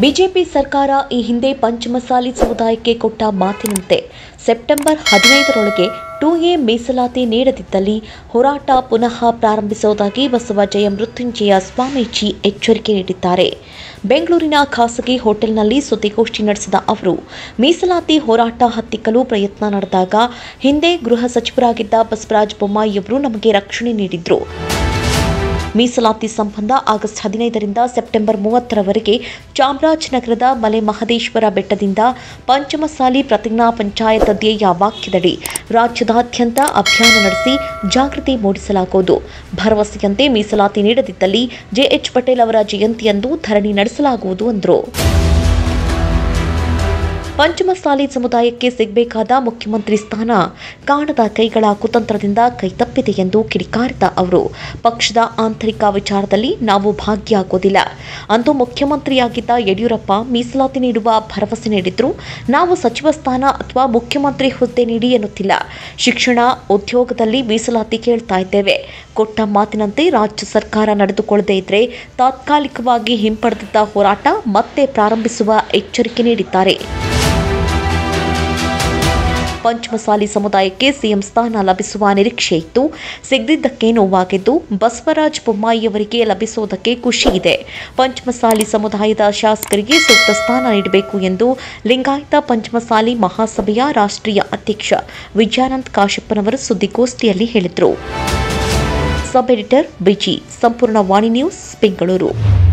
BJP ಸರ್ಕಾರ ಈ ಹಿಂದೆ ಪಂಚಮಸಾಲಿ ಸಮುದಾಯಕ್ಕೆ ಕೊಟ್ಟ ಮಾತಿನಂತೆ ಸೆಪ್ಟೆಂಬರ್ ಹದಿನೈದರೊಳಗೆ ಟೂ ಎ ಮೀಸಲಾತಿ ನೀಡದಿದ್ದಲ್ಲಿ ಹೋರಾಟ ಪುನಃ ಪ್ರಾರಂಭಿಸುವುದಾಗಿ ಬಸವಜಯ ಮೃತ್ಯುಂಜಯ ಸ್ವಾಮೀಜಿ ಎಚ್ಚರಿಕೆ ನೀಡಿದ್ದಾರೆ ಬೆಂಗಳೂರಿನ ಖಾಸಗಿ ಹೋಟೆಲ್ನಲ್ಲಿ ಸುದ್ದಿಗೋಷ್ಠಿ ನಡೆಸಿದ ಅವರು ಮೀಸಲಾತಿ ಹೋರಾಟ ಹತ್ತಿಕ್ಕಲು ಪ್ರಯತ್ನ ನಡೆದಾಗ ಹಿಂದೆ ಗೃಹ ಸಚಿವರಾಗಿದ್ದ ಬಸವರಾಜ ಬೊಮ್ಮಾಯಿಯವರು ನಮಗೆ ರಕ್ಷಣೆ ನೀಡಿದ್ರು ಮೀಸಲಾತಿ ಸಂಬಂಧ ಆಗಸ್ಟ್ ಹದಿನೈದರಿಂದ ಸೆಪ್ಟೆಂಬರ್ ಮೂವತ್ತರವರೆಗೆ ಚಾಮರಾಜನಗರದ ಮಲೆ ಮಹದೇಶ್ವರ ಬೆಟ್ಟದಿಂದ ಪಂಚಮಸಾಲಿ ಪ್ರತಿಜ್ಞಾ ಪಂಚಾಯತ್ ಧ್ಯೇಯ ವಾಕ್ಯದಡಿ ರಾಜ್ಯದಾದ್ಯಂತ ಅಭಿಯಾನ ನಡೆಸಿ ಜಾಗೃತಿ ಮೂಡಿಸಲಾಗುವುದು ಭರವಸೆಯಂತೆ ಮೀಸಲಾತಿ ನೀಡದಿದ್ದಲ್ಲಿ ಜೆಎಚ್ ಪಟೇಲ್ ಅವರ ಜಯಂತಿಯಂದು ಧರಣಿ ನಡೆಸಲಾಗುವುದು ಎಂದರು ಪಂಚಮಸಾಲಿ ಸಮುದಾಯಕ್ಕೆ ಸಿಗಬೇಕಾದ ಮುಖ್ಯಮಂತ್ರಿ ಸ್ಥಾನ ಕಾಣದ ಕೈಗಳ ಕುತಂತ್ರದಿಂದ ಕೈತಪ್ಪಿದೆ ಎಂದು ಕಿಡಿಕಾರಿದ ಅವರು ಪಕ್ಷದ ಆಂತರಿಕ ವಿಚಾರದಲ್ಲಿ ನಾವು ಭಾಗಿಯಾಗೋದಿಲ್ಲ ಅಂದು ಮುಖ್ಯಮಂತ್ರಿಯಾಗಿದ್ದ ಯಡಿಯೂರಪ್ಪ ಮೀಸಲಾತಿ ನೀಡುವ ಭರವಸೆ ನೀಡಿದ್ರು ನಾವು ಸಚಿವ ಸ್ಥಾನ ಅಥವಾ ಮುಖ್ಯಮಂತ್ರಿ ಹುದ್ದೆ ನೀಡಿ ಎನ್ನುತ್ತಿಲ್ಲ ಶಿಕ್ಷಣ ಉದ್ಯೋಗದಲ್ಲಿ ಮೀಸಲಾತಿ ಕೇಳ್ತಾ ಇದ್ದೇವೆ ಕೊಟ್ಟ ಮಾತಿನಂತೆ ರಾಜ್ಯ ಸರ್ಕಾರ ನಡೆದುಕೊಳ್ಳದೇ ಇದ್ರೆ ತಾತ್ಕಾಲಿಕವಾಗಿ ಹಿಂಪಡೆದಿದ್ದ ಹೋರಾಟ ಮತ್ತೆ ಪ್ರಾರಂಭಿಸುವ ಎಚ್ಚರಿಕೆ ನೀಡಿದ್ದಾರೆ ಪಂಚಮಸಾಲಿ ಸಮುದಾಯಕ್ಕೆ ಸಿಎಂ ಸ್ಥಾನ ಲಭಿಸುವ ನಿರೀಕ್ಷೆ ಇತ್ತು ಸಿಗದಿದ್ದಕ್ಕೆ ನೋವಾಗಿದ್ದು ಬಸವರಾಜ ಬೊಮ್ಮಾಯಿಯವರಿಗೆ ಲಭಿಸುವುದಕ್ಕೆ ಖುಷಿ ಇದೆ ಪಂಚಮಸಾಲಿ ಸಮುದಾಯದ ಶಾಸಕರಿಗೆ ಸೂಕ್ತ ಸ್ಥಾನ ನೀಡಬೇಕು ಎಂದು ಲಿಂಗಾಯತ ಪಂಚಮಸಾಲಿ ಮಹಾಸಭೆಯ ರಾಷ್ಟ್ರೀಯ ಅಧ್ಯಕ್ಷ ವಿಜಯಾನಂದ್ ಕಾಶಪ್ಪನವರು ಸುದ್ದಿಗೋಷ್ಠಿಯಲ್ಲಿ ಹೇಳಿದರು ಸಬ್ ಎಡಿಟರ್ ಬಿಜಿ ಸಂಪೂರ್ಣ ವಾಣಿ ನ್ಯೂಸ್ ಬೆಂಗಳೂರು